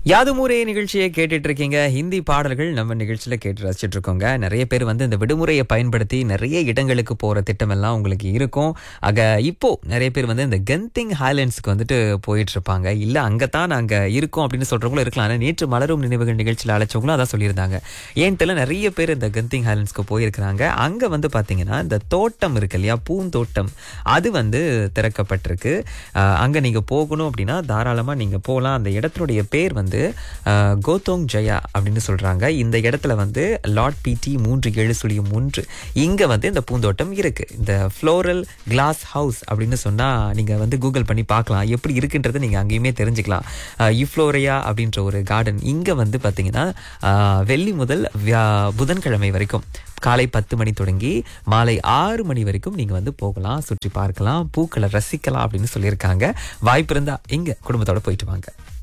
யாதுமுறை நிகழ்ச்சியை கேட்டுட்டு இருக்கீங்க ஹிந்தி பாடல்கள் நம்ம நிகழ்ச்சியில கேட்டு ரசிச்சிட்டு இருக்கோங்க நிறைய பேர் வந்து இந்த விடுமுறையை பயன்படுத்தி நிறைய இடங்களுக்கு போற திட்டம் எல்லாம் உங்களுக்கு இருக்கும் ஆக இப்போ நிறைய பேர் வந்து இந்த கெந்திங் ஹைலேண்ட்ஸ்க்கு வந்துட்டு போயிட்டு இருப்பாங்க இல்ல அங்கதான் நாங்க இருக்கோம் அப்படின்னு சொல்றவங்களும் இருக்கலாம் ஆனா நேற்று மலரும் நினைவுகள் நிகழ்ச்சியில் அழைச்சவங்களும் அதான் சொல்லியிருந்தாங்க ஏன் தெரியல நிறைய பேர் இந்த கெந்திங் ஹைலேண்ட்ஸ்க்கு போயிருக்கிறாங்க அங்க வந்து பாத்தீங்கன்னா இந்த தோட்டம் இருக்கு இல்லையா பூந்தோட்டம் அது வந்து திறக்கப்பட்டிருக்கு அஹ் அங்க நீங்க போகணும் அப்படின்னா தாராளமா நீங்க போகலாம் அந்த இடத்துடைய பேர் வந்து அஹ், கோத்தோங் ஜெயா அப்படின்னு சொல்றாங்க இந்த இடத்துல வந்து லார்ட் பிடி மூன்று ஏழு சுழியம் மூன்று இங்க வந்து இந்த பூந்தோட்டம் இருக்கு இந்த ஃப்ளோரல் கிளாஸ் ஹவுஸ் அப்படின்னு சொன்னா நீங்க வந்து கூகுள் பண்ணி பார்க்கலாம் எப்படி இருக்குன்றதை நீங்க அங்கேயுமே தெரிஞ்சுக்கலாம் அஹ், இஃப்ளோரியா அப்படின்ற ஒரு கார்டன் இங்க வந்து பாத்தீங்கன்னா அஹ், வெள்ளி முதல் வியா- புதன்கிழமை வரைக்கும் காலை பத்து மணி தொடங்கி மாலை ஆறு மணி வரைக்கும் நீங்க வந்து போகலாம் சுற்றி பார்க்கலாம் பூக்களை ரசிக்கலாம் அப்படின்னு சொல்லியிருக்காங்க வாய்ப்பு இருந்தா இங்க குடும்பத்தோட போயிட்டு வாங்க